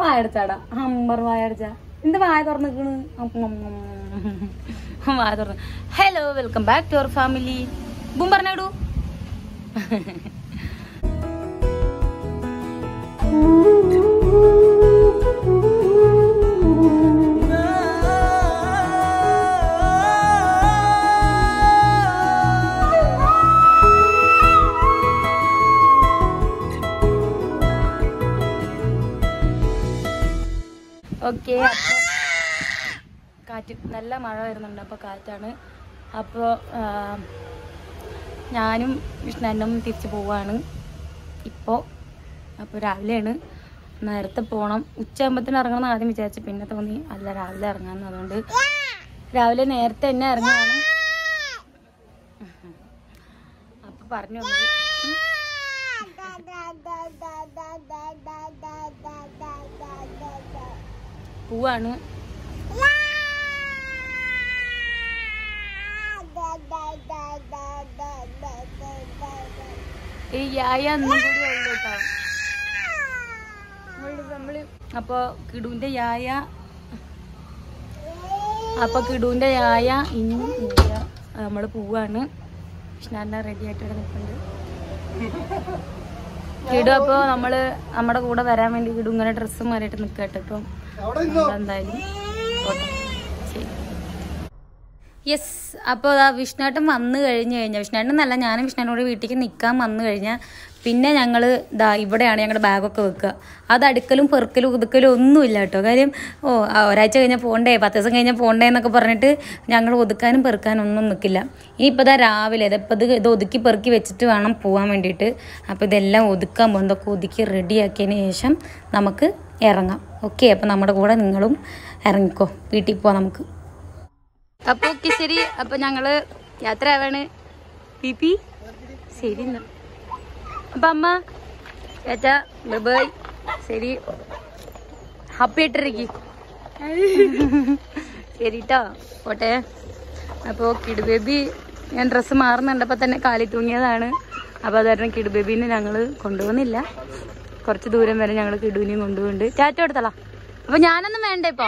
വായടച്ചാടാ hamper വായടച്ച എന്ത് വായ തുറന്നിക്കണ് വായ തുറന്ന് hello welcome back to our family ബും പറഞ്ഞിടൂ ഓക്കെ അപ്പോൾ കാറ്റ് നല്ല മഴ വരുന്നുണ്ട് അപ്പോൾ കാറ്റാണ് അപ്പോൾ ഞാനും വിഷ്ണനും തിരിച്ചു പോവാണ് ഇപ്പോൾ അപ്പോൾ രാവിലെയാണ് നേരത്തെ പോകണം ഉച്ചയാകുമ്പത്തിന് ഇറങ്ങണം ആദ്യം വിചാരിച്ചു പിന്നെ തോന്നി അല്ല രാവിലെ ഇറങ്ങാമെന്ന് അതുകൊണ്ട് രാവിലെ നേരത്തെ തന്നെ ഇറങ്ങുകയാണ് അപ്പോൾ പറഞ്ഞു വന്നത് ഉം. പോവാണ് ഈ യായ ഒന്നും കൂടി ഉള്ളു കേട്ടോ നമ്മള് നമ്മള് അപ്പൊ കിടുവിന്റെ യായ അപ്പൊ കിടുവിന്റെ യായ ഇനി ഇല്ല. നമ്മള് പോവാണ് കൃഷ്ണാറിനെ റെഡി ആയിട്ട് ഇവിടെ നിൽക്കുന്നുണ്ട് കിടു അപ്പൊ നമ്മള് നമ്മുടെ കൂടെ വരാൻ വേണ്ടി കിടു ഇങ്ങനെ ഡ്രസ്സ് മാറിയിട്ട് നിൽക്കട്ടെ ഇപ്പൊ എന്തായാലും പോട്ടെ. ശരി യെസ് അപ്പോൾ അതാ വിഷ്ണുവേട്ടൻ വന്നു കഴിഞ്ഞ് കഴിഞ്ഞാൽ വിഷ്ണുവേട്ടൻ എന്നല്ല ഞാനും വിഷ്ണുവിനോട് വീട്ടിലേക്ക് നിൽക്കാൻ വന്നു കഴിഞ്ഞാൽ പിന്നെ ഞങ്ങൾ ഇതാ ഇവിടെയാണ് ഞങ്ങളുടെ ബാഗൊക്കെ വെക്കുക അത് അടുക്കലും പെറുക്കലും ഒതുക്കലും ഒന്നുമില്ല കേട്ടോ കാര്യം ഓ ആ ഒരാഴ്ച കഴിഞ്ഞാൽ പോകണ്ടേ പത്ത് ദിവസം കഴിഞ്ഞാൽ പോകണ്ടേ എന്നൊക്കെ പറഞ്ഞിട്ട് ഞങ്ങൾ ഒതുക്കാനും പെറുക്കാനും ഒന്നും നിൽക്കില്ല ഇനിയിപ്പോൾ ഇതാ രാവിലെ ഇതിപ്പോൾ ഇത് ഇത് ഒതുക്കി പെറുക്കി വെച്ചിട്ട് വേണം പോകാൻ വേണ്ടിയിട്ട് അപ്പോൾ ഇതെല്ലാം ഒതുക്കാൻ പോകും ഇതൊക്കെ ഒതുക്കി റെഡിയാക്കിയതിന് ശേഷം നമുക്ക് ഇറങ്ങാം ഓക്കെ അപ്പോൾ നമ്മുടെ കൂടെ നിങ്ങളും ഇറങ്ങിക്കോ വീട്ടിൽ പോവാം നമുക്ക് അപ്പൊ ഓക്കെ ശരി അപ്പൊ ഞങ്ങള് യാത്ര ആവാണ് പി പി ശരി എന്നാ അപ്പൊ അമ്മ ചേച്ചാ ബൈ ശരി ഹാപ്പി ആയിട്ടിരിക്കി ശരി ട്ടോ പോട്ടെ അപ്പോൾ കിഡ് ബേബി ഞാൻ ഡ്രസ്സ് മാറുന്നുണ്ടപ്പോൾ തന്നെ കാലി തൂങ്ങിയതാണ് അപ്പോൾ അത് കാരണം കിഡ് ബേബീനെ ഞങ്ങൾ കൊണ്ടുപോകുന്നില്ല കുറച്ച് ദൂരം വരെ ഞങ്ങൾ കിടുവിനെയും കൊണ്ടുപോകുന്നുണ്ട് ചാറ്റ കൊടുത്തളാ അപ്പോൾ ഞാനൊന്നും വേണ്ടേ ഇപ്പോൾ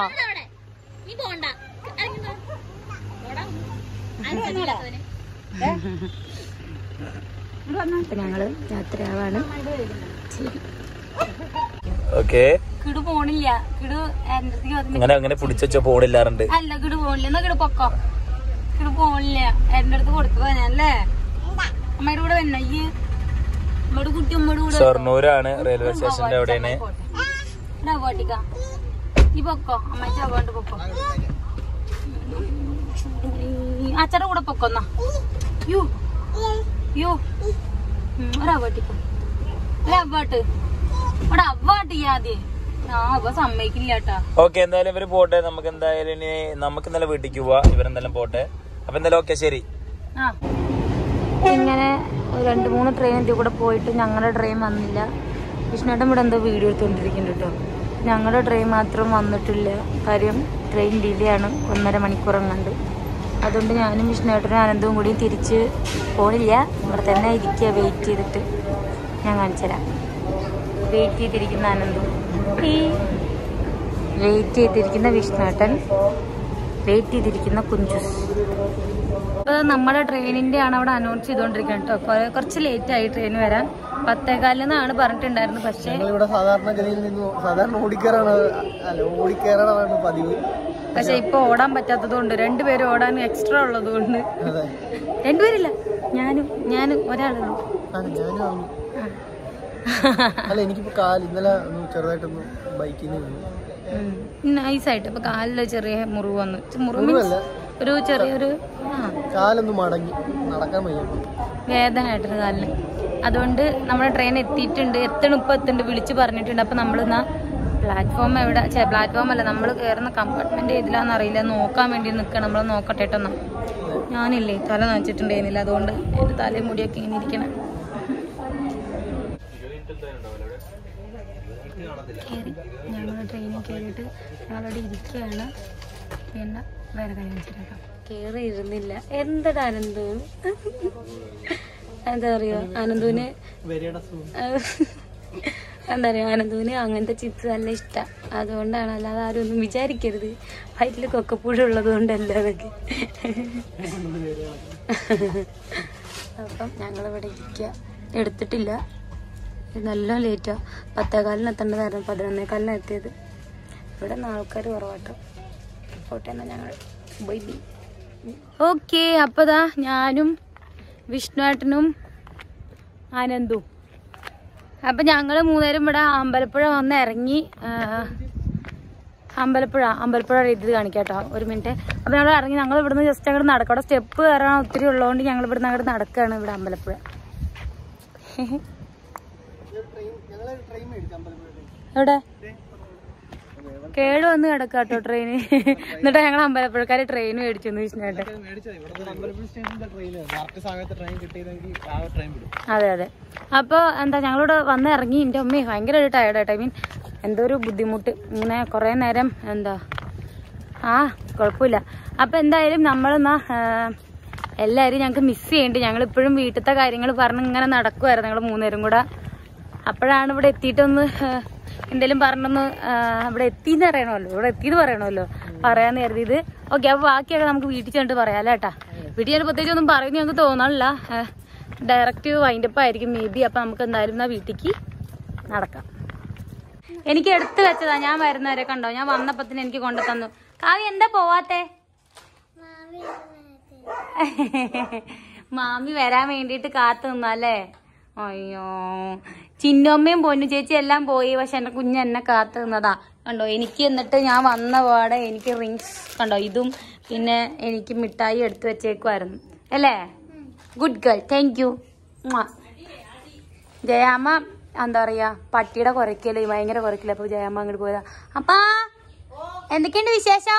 അപ്പൊ ഞങ്ങള് യാത്രയാവാണ് ശരി ഓക്കെ കിടു പോണില്ല കിടു എന്റെ അടുത്തേക്ക് വന്ന് അങ്ങനെ അങ്ങനെ പിടിച്ചോ പോണില്ലാറുണ്ട് അല്ല കിടു പോണില്ല എന്നാ കിടു പൊക്കോ കിടു പോണില്ല എന്റെ അടുത്ത് കൊടുത്തതാ ഞാനല്ലേ അമ്മയുടെ കൂടെ വന്ന ഈ അമ്മയുടെ കുട്ടി അമ്മയുടെ കൂടെ ഷൊർണൂരാണ് റെയിൽവേ സ്റ്റേഷന്റെ അവിടെയാണ് ഇടാ പോട്ടിക്ക ഈ പൊക്കോ അമ്മച്ച അങ്ങോട്ട് പൊക്കോ അച്ഛടെ കൂടെ പൊക്കോന്നാ യു യു ഒരാ പോട്ടിക്ക അല്ല അവ്വാട്ട് ഇവിടെ അവ്വാട്ട് ചെയ്യാതെ ആ അവ സമ്മതിക്കില്ല കേട്ടാ ഓക്കെ എന്തായാലും ഇവര് പോട്ടെ നമുക്ക് എന്തായാലും ഇനി നമുക്ക് ഇന്നലെ വീട്ടിലേക്ക് പോവാ ഇവരെന്തായാലും പോട്ടെ അപ്പൊ എന്തായാലും ഓക്കെ ശരി ആ ഇങ്ങനെ ഒരു രണ്ട് മൂന്ന് ട്രെയിൻ ഇതിൽ കൂടെ പോയിട്ട് ഞങ്ങളുടെ ട്രെയിൻ വന്നില്ല വിഷ്ണുട്ടൻ ഇവിടെ എന്തോ വീഡിയോ എടുത്തുകൊണ്ടിരിക്കുന്നുണ്ട് കേട്ടോ ഞങ്ങളുടെ ട്രെയിൻ മാത്രം വന്നിട്ടില്ല കാര്യം ട്രെയിൻ ഡിലേ ആണ് ഒന്നര മണിക്കൂർ എങ്ങാണ്ട് അതുകൊണ്ട് ഞാനും വിഷ്ണുട്ടനും ആനന്ദവും കൂടി തിരിച്ച് പോണില്ല ഇവിടെ തന്നെ ഇരിക്കുക വെയിറ്റ് ചെയ്തിട്ട് ഞാൻ കാണിച്ചുതരാം വെയിറ്റ് ചെയ്തിരിക്കുന്ന ആനന്ദം വെയിറ്റ് ചെയ്തിരിക്കുന്ന വിഷ്ണുട്ടൻ വെയിറ്റ് ചെയ്തിരിക്കുന്ന കുഞ്ചുസ് അപ്പോൾ നമ്മുടെ ട്രെയിനിന്റെ ആണ് അവിടെ അനൗൺസ് ചെയ്തുകൊണ്ടിരിക്കുന്നത് കേട്ടോ കുറെ കുറച്ച് ലേറ്റ് ആയി ട്രെയിൻ വരാൻ പത്തേകാലിനാണ് പറഞ്ഞിട്ടുണ്ടായിരുന്നത് പക്ഷേ ഇവിടെ സാധാരണഗതിയിൽ നിന്ന് സാധാരണ ഓടിക്കയറാണ് അല്ല ഓടിക്കയറാണ് പതിവ് പക്ഷെ ഇപ്പൊ ഓടാൻ പറ്റാത്തത് കൊണ്ട് രണ്ടുപേരും ഓടാൻ എക്സ്ട്രാ ഉള്ളത് കൊണ്ട് അതെ രണ്ടുപേരില്ല ഞാനും ഞാനും ഒരാളുള്ളൂ ആണ് ഞാനും അവനും അല്ല എനിക്കിപ്പോ കാല് ഇന്നലെ ഒന്ന് ചെറുതായിട്ടൊന്ന് ബൈക്കിൽ നിന്ന് നൈസായിട്ട് ഇപ്പൊ കാലില് ചെറിയ മുറിവ് വന്നു മുറിവ് മീൻസ് മുറിവല്ല. ഒരു ചെറിയൊരു ആ കാലൊന്ന് മടങ്ങി നടക്കാൻ വയ്യ വേദന ആയിട്ടുണ്ട് കാലിന് അതുകൊണ്ട് നമ്മുടെ ട്രെയിൻ എത്തിയിട്ടുണ്ട് എത്തണം ഇപ്പൊ എത്തുന്നുണ്ട് വിളിച്ചു പറഞ്ഞിട്ടുണ്ട് അപ്പൊ നമ്മൾ എന്നാ പ്ലാറ്റ്ഫോം എവിടെ പ്ലാറ്റ്ഫോം അല്ല നമ്മൾ കയറുന്ന കമ്പാർട്ട്മെന്റ് ഏതിലാന്ന് അറിയില്ല നോക്കാൻ വേണ്ടി നിൽക്കണം നമ്മൾ നോക്കട്ടെ കേട്ടോ എന്നാ ഞാനില്ലേ തല നനച്ചിട്ടുണ്ടായിരുന്നില്ല അതുകൊണ്ട് എന്റെ തലയും മുടിയൊക്കെ ഇങ്ങനെ ഇരിക്കണം കയറി ഞങ്ങൾ ട്രെയിനിൽ കയറിയിട്ട് ഞങ്ങളവിടെ ഇരിക്കുകയാണ് പിന്നെ വേറെ കാര്യം വെച്ചിട്ടാക്കാം കയറി ഇരുന്നില്ല എന്താണ് ആനന്ദു എന്താ പറയുക ആനന്ദുവിന് വരയുടെ എന്താ പറയുക ആനന്ദുവിന് അങ്ങനത്തെ ചിപ്സ് നല്ല ഇഷ്ടമാണ് അതുകൊണ്ടാണ് അല്ലാതെ ആരും ഒന്നും വിചാരിക്കരുത് വയറ്റിൽ കൊക്കപ്പുഴ ഉള്ളത് കൊണ്ടല്ല അതൊക്കെ അപ്പം ഞങ്ങളിവിടെ ഇരിക്കുക എടുത്തിട്ടില്ല ഇത് നല്ല ലേറ്റാ പത്തേകാലിന് എത്തേണ്ടതായിരുന്നു പതിനൊന്നേകാലിന് എത്തിയത് ഇവിടെ നിന്ന് ആൾക്കാർ കുറവാട്ടോ പോട്ടെ എന്നാ ഞങ്ങൾ ബൈ ബൈ ഓക്കെ അപ്പോൾ ദാ ഞാനും വിഷ്ണുവേട്ടനും ആനന്ദും അപ്പം ഞങ്ങൾ മൂന്നേരും ഇവിടെ അമ്പലപ്പുഴ വന്ന് ഇറങ്ങി ആ, അമ്പലപ്പുഴ അമ്പലപ്പുഴ ഇത് കാണിക്കാം കേട്ടോ ഒരു മിനിറ്റ് അപ്പം ഞങ്ങൾ ഇറങ്ങി ഞങ്ങൾ ഇവിടുന്ന് ജസ്റ്റ് അങ്ങോട്ട് നടക്കാം അവിടെ സ്റ്റെപ്പ് കയറാൻ ഒത്തിരി ഉള്ളതുകൊണ്ട് ഞങ്ങൾ ഇവിടുന്ന് അങ്ങോട്ട് നടക്കുകയാണ് ഇവിടെ അമ്പലപ്പുഴ ഞങ്ങള് ട്രെയിൻ മേടിച്ചു അമ്പലപ്പുഴ എവിടെ കേട് വന്ന് കിടക്കാട്ടോ ട്രെയിന് എന്നിട്ട് ഞങ്ങൾ അമ്പലപ്പുഴക്കാര് ട്രെയിൻ മേടിച്ചു വിഷ്ണുവേട്ടൻ മേടിച്ചത് ഇവിടെ അമ്പലപ്പുഴ സ്റ്റേഷന്റെ ട്രെയിൻ കറക്റ്റ് സമയത്ത് ട്രെയിൻ കിട്ടിയതെങ്കിൽ ആ ട്രെയിൻ വിടും അതെ അതെ അപ്പോൾ എന്താ ഞങ്ങളിവിടെ വന്ന് ഇറങ്ങി എൻ്റെ അമ്മയെ ഭയങ്കര ഒരു ടയർഡ് ആയിട്ട് ഐ മീൻ എന്തോ ഒരു ബുദ്ധിമുട്ട് ഇങ്ങനെ കുറേ നേരം എന്താ ആ കുഴപ്പമില്ല അപ്പോൾ എന്തായാലും നമ്മളെന്നാ എല്ലാവരും ഞങ്ങൾക്ക് മിസ് ചെയ്യുന്നുണ്ട് ഞങ്ങൾ ഇപ്പോഴും വീട്ടിലത്തെ കാര്യങ്ങൾ പറഞ്ഞ് ഇങ്ങനെ നടക്കുമായിരുന്നു ഞങ്ങൾ മൂന്നുപേരും കൂടെ അപ്പോഴാണ് ഇവിടെ എത്തിയിട്ടൊന്ന് എന്തെങ്കിലും പറഞ്ഞൊന്ന് ആ, ഇവിടെ എത്തിന്ന് പറയണമല്ലോ ഇവിടെ എത്തിയെന്ന് പറയണമല്ലോ പറയാന്ന് കരുതിയത് ഓക്കെ അപ്പോൾ ബാക്കിയൊക്കെ നമുക്ക് വീട്ടിൽ ചെന്നിട്ട് പറയാം കേട്ടാ വീട്ടിൽ ചെന്നിട്ട് പ്രത്യേകിച്ച് ഒന്നും പറയുന്നു ഞങ്ങൾക്ക് തോന്നണില്ല ഡയറക്റ്റ് വൈൻഡപ്പ് ആയിരിക്കും മേ ബി അപ്പം നമുക്ക് എന്തായാലും എന്നാ വീട്ടിലേക്ക് നടക്കാം എനിക്ക് എടുത്തു വെച്ചതാ ഞാൻ വരുന്നവരെ കണ്ടോ ഞാൻ വന്നപ്പത്തിന് എനിക്ക് കൊണ്ടു തന്നു കാവ്യ എന്താ പോവാത്തെ മാമി വരാൻ വേണ്ടിയിട്ട് കാത്തു നിന്നല്ലേ അയ്യോ ചിന്നമ്മയും പൊന്നു ചേച്ചി എല്ലാം പോയി പക്ഷെ എന്റെ കുഞ്ഞ് എന്നെ കാത്തു നിന്നതാ കണ്ടോ എനിക്ക് എന്നിട്ട് ഞാൻ വന്ന പാടെ എനിക്ക് റിങ്സ് കണ്ടോ ഇതും പിന്നെ എനിക്ക് മിഠായി എടുത്തു വെച്ചേക്കുമായിരുന്നു അല്ലേ good girl thank you Jayamma എന്താ പറയാ പട്ടിയുടെ കുറയ്ക്കല് ഭയങ്കര കുറയ്ക്കല് അപ്പൊ ജയാമ്മ അങ്ങോട്ട് പോയതാ അപ്പാ എന്തൊക്കെയുണ്ട് വിശേഷം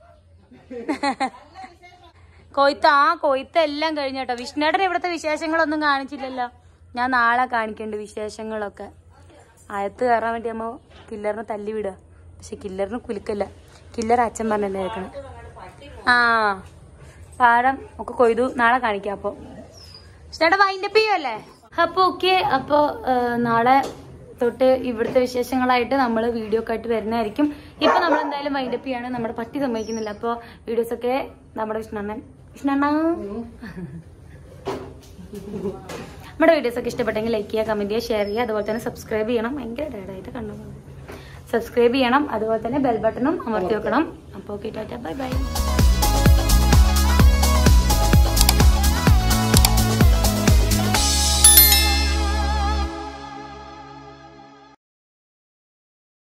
കൊയ്ത്ത് ആ കൊയ്ത്ത് എല്ലാം കഴിഞ്ഞു കേട്ടോ വിഷ്ണുവേട്ടൻ ഇവിടുത്തെ വിശേഷങ്ങളൊന്നും കാണിച്ചില്ലല്ലോ ഞാൻ നാളെ കാണിക്കണ്ട് വിശേഷങ്ങളൊക്കെ അകത്ത് കയറാൻ വേണ്ടി അമ്മ കില്ലറിനെ തല്ലി വിടുക പക്ഷെ കില്ലറിന് കുലുക്കല്ല കില്ലർ അച്ഛൻ പറഞ്ഞല്ലേ കേൾക്കണം ആ പാടം ഒക്കെ കൊയ്തു നാളെ കാണിക്കാം അപ്പൊ ചേട്ടാ വൈൻഡപ്പ് ചെയ്യുമല്ലേ അപ്പൊ ഓക്കെ അപ്പൊ ആ, നാളെ തൊട്ട് ഇവിടുത്തെ വിശേഷങ്ങളായിട്ട് നമ്മൾ വീഡിയോ ഒക്കെ ആയിട്ട് വരുന്നതായിരിക്കും ഇപ്പൊ നമ്മൾ എന്തായാലും വൈൻഡപ്പ് ചെയ്യാണ് നമ്മുടെ പട്ടി സമ്മതിക്കുന്നില്ല അപ്പൊ വീഡിയോസ് ഒക്കെ നമ്മുടെ വിഷ്ണണ്ണൻ വിഷ്ണണ്ണ നമ്മുടെ വീഡിയോസ് ഒക്കെ ഇഷ്ടപ്പെട്ടെങ്കിൽ ലൈക്ക് ചെയ്യുക കമന്റ് ചെയ്യുക ഷെയർ ചെയ്യുക അതുപോലെ തന്നെ സബ്സ്ക്രൈബ് ചെയ്യണം ഭയങ്കര ഡയറായിട്ട് കണ്ടു സബ്സ്ക്രൈബ് ചെയ്യണം അതുപോലെ തന്നെ ബെൽ ബട്ടണും അമർത്തി വെക്കണം അപ്പോൾ ഓക്കെ ടാറ്റ ബൈ ബൈ